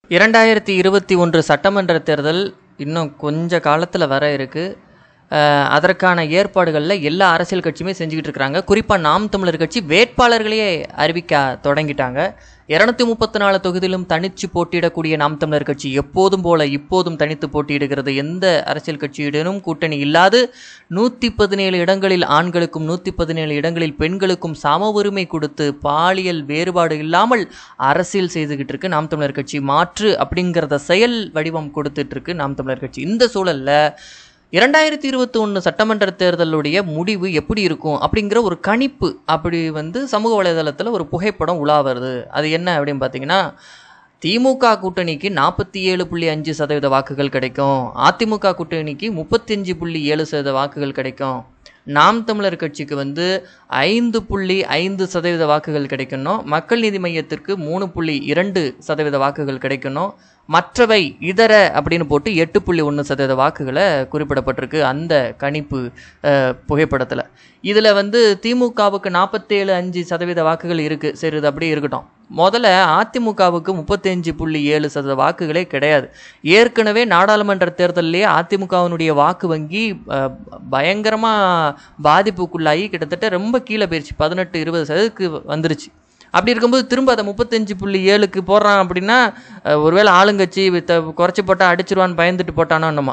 இரண்டாயிரத்தி இருபத்தி ஒன்று சட்டமன்ற தேர்தல் இன்னும் கொஞ்ச காலத்தில் வர இருக்குது அதற்கான ஏற்பாடுகளில் எல்லா அரசியல் கட்சியுமே செஞ்சுக்கிட்டு இருக்கிறாங்க குறிப்பாக நாம் தமிழர் கட்சி வேட்பாளர்களையே அறிவிக்க தொடங்கிட்டாங்க இரநூத்தி முப்பத்தி நாலு தொகுதியிலும் தனிச்சு போட்டியிடக்கூடிய நாம் தமிழர் கட்சி எப்போதும் போல இப்போதும் தனித்து போட்டியிடுகிறது எந்த அரசியல் கட்சியுடனும் கூட்டணி இல்லாது நூற்றி பதினேழு இடங்களில் ஆண்களுக்கும் நூற்றி பதினேழு இடங்களில் பெண்களுக்கும் சம உரிமை கொடுத்து பாலியல் வேறுபாடு இல்லாமல் அரசியல் செய்துகிட்டு இருக்கு நாம் தமிழர் கட்சி மாற்று அப்படிங்கிறத செயல் வடிவம் கொடுத்துட்டு இருக்கு நாம் தமிழர் கட்சி இந்த சூழல்ல இரண்டாயிரத்தி இருபத்தி ஒன்று சட்டமன்ற தேர்தலுடைய முடிவு எப்படி இருக்கும் அப்படிங்கிற ஒரு கணிப்பு அப்படி வந்து சமூக வலைதளத்தில் ஒரு புகைப்படம் உலா வருது அது என்ன அப்படின்னு பார்த்தீங்கன்னா திமுக கூட்டணிக்கு நாற்பத்தி ஏழு புள்ளி அஞ்சு சதவீத வாக்குகள் கிடைக்கும் அதிமுக கூட்டணிக்கு முப்பத்தஞ்சு புள்ளி ஏழு சதவீத வாக்குகள் கிடைக்கும் நாம் தமிழர் கட்சிக்கு வந்து ஐந்து புள்ளி ஐந்து சதவீத வாக்குகள் கிடைக்கணும் மக்கள் நீதி மையத்திற்கு மூணு புள்ளி இரண்டு சதவீத வாக்குகள் கிடைக்கணும் மற்றவை இதர அப்படின்னு போட்டு எட்டு புள்ளி ஒன்று சதவீத வாக்குகளை குறிப்பிடப்பட்டிருக்கு அந்த கணிப்பு புகைப்படத்தில் இதில் வந்து திமுகவுக்கு நாற்பத்தேழு அஞ்சு சதவீத வாக்குகள் இருக்குது சரி இது அப்படியே இருக்கட்டும் முதல்ல அதிமுகவுக்கு முப்பத்தஞ்சு புள்ளி ஏழு சதவீத வாக்குகளே கிடையாது ஏற்கனவே நாடாளுமன்ற தேர்தலிலே அதிமுகவினுடைய வாக்கு வங்கி பயங்கரமாக பாதிப்புக்குள்ளாகி கிட்டத்தட்ட ரொம்ப கீழே போயிடுச்சு பதினெட்டு இருபது சதவீதத்துக்கு வந்துருச்சு அப்படி இருக்கும்போது திரும்ப அதை முப்பத்தஞ்சு புள்ளி ஏழுக்கு போடுறான் அப்படின்னா ஒருவேளை ஆளுங்கட்சி குறைச்சி போட்டால் அடிச்சிருவான்னு பயந்துட்டு போட்டானோ என்னமா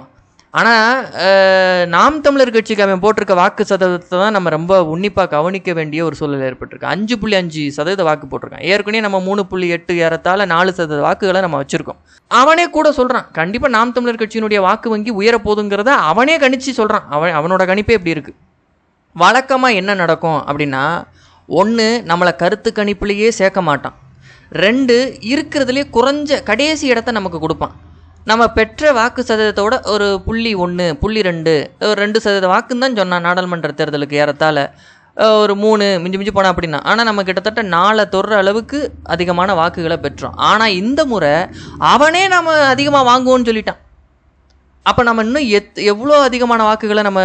ஆனால் நாம் தமிழர் கட்சிக்கு அவன் போட்டிருக்க வாக்கு சதவீதத்தை தான் நம்ம ரொம்ப உன்னிப்பாக கவனிக்க வேண்டிய ஒரு சூழல் ஏற்பட்டிருக்கு அஞ்சு புள்ளி அஞ்சு சதவீத வாக்கு போட்டிருக்கான் ஏற்கனவே நம்ம மூணு புள்ளி எட்டு ஏறத்தால நாலு சதவீத வாக்குகளை நம்ம வச்சுருக்கோம் அவனே கூட சொல்கிறான் கண்டிப்பாக நாம் தமிழர் கட்சியினுடைய வாக்கு வங்கி உயரப்போகுதுங்கிறத அவனே கணிச்சு சொல்கிறான் அவன் அவனோட கணிப்பே இப்படி இருக்குது வழக்கமாக என்ன நடக்கும் அப்படின்னா ஒன்று நம்மளை கருத்து கணிப்புலேயே சேர்க்க மாட்டான் ரெண்டு இருக்கிறதுலே குறைஞ்ச கடைசி இடத்த நமக்கு கொடுப்பான் நம்ம பெற்ற வாக்கு சதவீதத்தோட ஒரு புள்ளி ஒன்று புள்ளி ரெண்டு ஒரு ரெண்டு சதவீத வாக்குன்னு தான் சொன்னான் நாடாளுமன்ற தேர்தலுக்கு ஏறத்தால் ஒரு மூணு மிஞ்சி மிஞ்சி போனால் அப்படின்னா ஆனால் நம்ம கிட்டத்தட்ட நாலை தொடுற அளவுக்கு அதிகமான வாக்குகளை பெற்றோம் ஆனால் இந்த முறை அவனே நம்ம அதிகமாக வாங்குவோன்னு சொல்லிட்டான் அப்போ நம்ம இன்னும் எத் எவ்வளோ அதிகமான வாக்குகளை நம்ம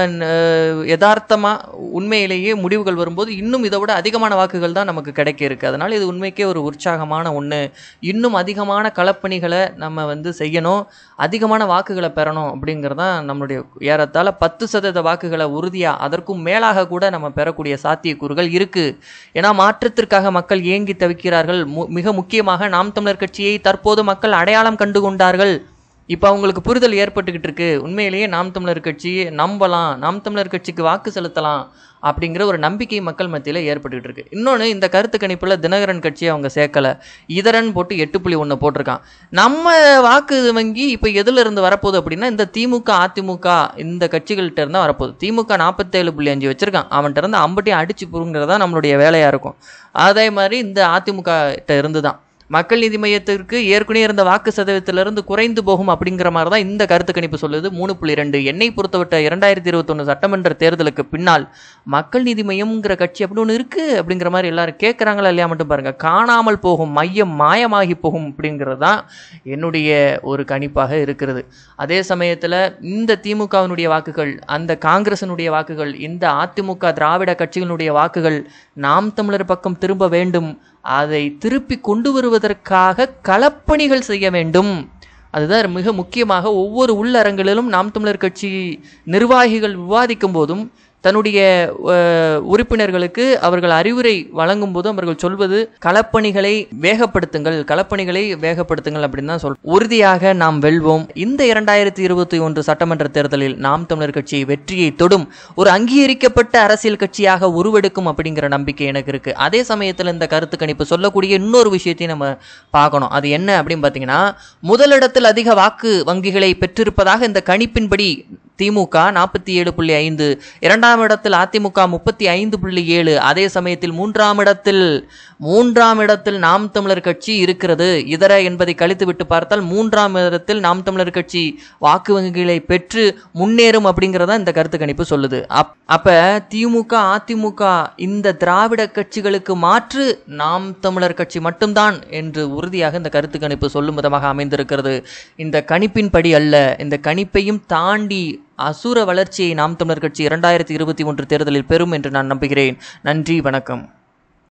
யதார்த்தமாக உண்மையிலேயே முடிவுகள் வரும்போது இன்னும் இதை விட அதிகமான வாக்குகள் தான் நமக்கு கிடைக்க இருக்குது அதனால் இது உண்மைக்கே ஒரு உற்சாகமான ஒன்று இன்னும் அதிகமான களப்பணிகளை நம்ம வந்து செய்யணும் அதிகமான வாக்குகளை பெறணும் அப்படிங்கிறது தான் நம்மளுடைய ஏறத்தால் பத்து சதவீத வாக்குகளை உறுதியாக அதற்கும் மேலாக கூட நம்ம பெறக்கூடிய சாத்தியக்கூறுகள் இருக்குது ஏன்னா மாற்றத்திற்காக மக்கள் ஏங்கி தவிக்கிறார்கள் மிக முக்கியமாக நாம் தமிழர் கட்சியை தற்போது மக்கள் அடையாளம் கண்டு கொண்டார்கள் இப்போ அவங்களுக்கு புரிதல் ஏற்பட்டுக்கிட்டு இருக்கு உண்மையிலேயே நாம் தமிழர் கட்சி நம்பலாம் நாம் தமிழர் கட்சிக்கு வாக்கு செலுத்தலாம் அப்படிங்கிற ஒரு நம்பிக்கை மக்கள் மத்தியில் ஏற்பட்டுக்கிட்டு இருக்கு இன்னொன்று இந்த கருத்து கணிப்பில் தினகரன் கட்சியை அவங்க சேர்க்கலை இதரன் போட்டு எட்டு புள்ளி ஒன்று போட்டிருக்கான் நம்ம வாக்கு வங்கி இப்போ எதில் இருந்து வரப்போகுது அப்படின்னா இந்த திமுக அதிமுக இந்த கட்சிகள்கிட்ட இருந்தால் வரப்போகுது திமுக நாற்பத்தேழு புள்ளி அஞ்சு வச்சிருக்கான் அவன்கிட்ட இருந்து அம்பட்டையும் அடிச்சு புருங்கிறதா நம்மளுடைய வேலையாக இருக்கும் அதே மாதிரி இந்த அதிமுக கிட்ட இருந்து தான் மக்கள் நீதி மையத்திற்கு ஏற்கனவே இருந்த வாக்கு சதவீதத்திலிருந்து குறைந்து போகும் அப்படிங்கிற மாதிரி தான் இந்த கருத்து கணிப்பு சொல்லுது மூணு புள்ளி ரெண்டு என்னை பொறுத்தவட்ட இரண்டாயிரத்தி இருபத்தொன்று சட்டமன்ற தேர்தலுக்கு பின்னால் மக்கள் நீதி மையம்ங்கிற கட்சி அப்படி ஒன்று இருக்குது அப்படிங்கிற மாதிரி எல்லாரும் கேட்குறாங்களா இல்லையா மட்டும் பாருங்கள் காணாமல் போகும் மையம் மாயமாகி போகும் அப்படிங்கிறது தான் என்னுடைய ஒரு கணிப்பாக இருக்கிறது அதே சமயத்தில் இந்த திமுகவினுடைய வாக்குகள் அந்த காங்கிரசினுடைய வாக்குகள் இந்த அதிமுக திராவிட கட்சிகளுடைய வாக்குகள் நாம் தமிழர் பக்கம் திரும்ப வேண்டும் அதை திருப்பி கொண்டு வருவதற்காக களப்பணிகள் செய்ய வேண்டும் அதுதான் மிக முக்கியமாக ஒவ்வொரு உள்ளரங்களிலும் நாம் தமிழர் கட்சி நிர்வாகிகள் விவாதிக்கும் போதும் தன்னுடைய உறுப்பினர்களுக்கு அவர்கள் அறிவுரை வழங்கும் போதும் அவர்கள் சொல்வது களப்பணிகளை வேகப்படுத்துங்கள் களப்பணிகளை வேகப்படுத்துங்கள் அப்படின்னு தான் சொல் உறுதியாக நாம் வெல்வோம் இந்த இரண்டாயிரத்தி இருபத்தி ஒன்று சட்டமன்ற தேர்தலில் நாம் தமிழர் கட்சி வெற்றியை தொடும் ஒரு அங்கீகரிக்கப்பட்ட அரசியல் கட்சியாக உருவெடுக்கும் அப்படிங்கிற நம்பிக்கை எனக்கு இருக்கு அதே சமயத்தில் இந்த கருத்து கணிப்பு சொல்லக்கூடிய இன்னொரு விஷயத்தையும் நம்ம பார்க்கணும் அது என்ன அப்படின்னு பார்த்தீங்கன்னா முதலிடத்தில் அதிக வாக்கு வங்கிகளை பெற்றிருப்பதாக இந்த கணிப்பின்படி திமுக நாற்பத்தி ஏழு புள்ளி ஐந்து இரண்டாம் இடத்தில் அதிமுக முப்பத்தி ஐந்து புள்ளி ஏழு அதே சமயத்தில் மூன்றாம் இடத்தில் மூன்றாம் இடத்தில் நாம் தமிழர் கட்சி இருக்கிறது இதர என்பதை கழித்து விட்டு பார்த்தால் மூன்றாம் இடத்தில் நாம் தமிழர் கட்சி வாக்கு வங்கிகளை பெற்று முன்னேறும் அப்படிங்கிறதா இந்த கருத்து கணிப்பு சொல்லுது அப் அப்ப திமுக அதிமுக இந்த திராவிட கட்சிகளுக்கு மாற்று நாம் தமிழர் கட்சி மட்டும்தான் என்று உறுதியாக இந்த கருத்து கணிப்பு சொல்லும் விதமாக அமைந்திருக்கிறது இந்த கணிப்பின்படி அல்ல இந்த கணிப்பையும் தாண்டி அசுர வளர்ச்சியை நாம் தமிழர் கட்சி இரண்டாயிரத்தி இருபத்தி ஒன்று தேர்தலில் பெறும் என்று நான் நம்புகிறேன் நன்றி வணக்கம்